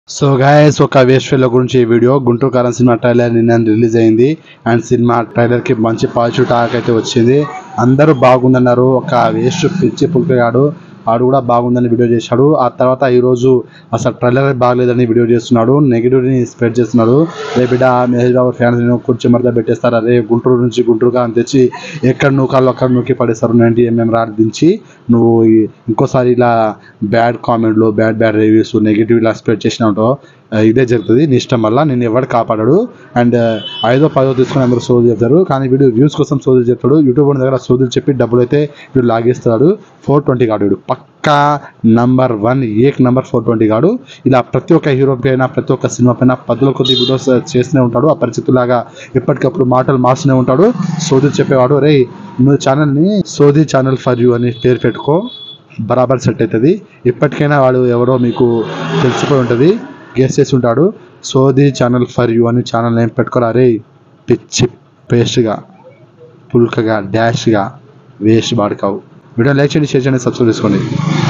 so guys ఒక waste fellow గురించి ఈ video Guntur Kaaram cinema trailer నిన్న రిలీజ్ అయింది అండ్ సినిమా ట్రైలర్ కి మంచి పాజిటివ్ టాక్ అయితే వచ్చింది అందరూ బాగుందన్నారు ఒక వేస్ట్ పిచ్చి పుల్కగాడు ఆడు కూడా బాగుందని వీడియో చేశాడు ఆ తర్వాత ఈ రోజు అసలు ట్రైలర్ బాగలేదని వీడియో చేస్తున్నాడు నెగిటివ్ ని స్ప్రెడ్ చేస్తున్నాడు రే బిడ్డ మహేష్ బాబు ఫ్యాన్స్ కుర్చీ మరద పెట్టేస్తారు అదే గుంటూరు నుంచి గుంటూరు కారం తెచ్చి ఎక్కడ నూకాలో అక్కడ నూకి పడేస్తారు నైన్టీ ఎంఎం రాడ్ దించి నువ్వు ఈ- ఇంకోసారి ఇలా బ్యాడ్ కామెంట్లు బ్యాడ్ బ్యాడ్ రివ్యూస్ నెగిటివ్ ఇలా స్ప్రెడ్ చేసినావుటో ఆ, ఇదే జరుగుతుంది నీ ఇష్టం వల్ల నేను ఎవడు కాపాడాడు అండ్ ఐదో పదో తీసుకొని అందరూ సోది చెప్తారు కానీ వీడు వ్యూస్ కోసం సోది చెప్తాడు యూట్యూబ్ దగ్గర సోదులు చెప్పి డబ్బులు అయితే వీడు లాగేస్తాడు ఫోర్ ట్వంటీ గాడు వీడు పక్కా నంబర్ వన్ ఏక్ నంబర్ ఫోర్ ట్వంటీ గాడు ఇలా ప్రతి ఒక్క హీరో పైన ప్రతి ఒక్క సినిమా పైన పదుల కొద్ది వీడియోస్ చేస్తూనే ఉంటాడు ఆ పరిస్థితులాగా ఎప్పటికప్పుడు మాటలు మార్చుతూనే ఉంటాడు సోదులు చెప్పేవాడు రే నువ్వు ఛానల్ని సోది ఛానల్ ఫర్ యూ అని పేరు పెట్టుకో బరాబర్ సెట్ అవుతుంది ఇప్పటికైనా వాడు ఎవరో మీకు తెలిసిపోయి ఉంటుంది గెస్ చేసి ఉంటాడు సోది ఛానల్ ఫర్ యూ అని ఛానల్ నేమ్ పెట్టుకోరా రే పిచ్చి పేస్ట్గా పుల్కగా డాష్గా వేస్ట్ వాడుకావు వీడియో లైక్ చేయండి షేర్ చేయండి సబ్స్క్రైబ్ చేసుకోండి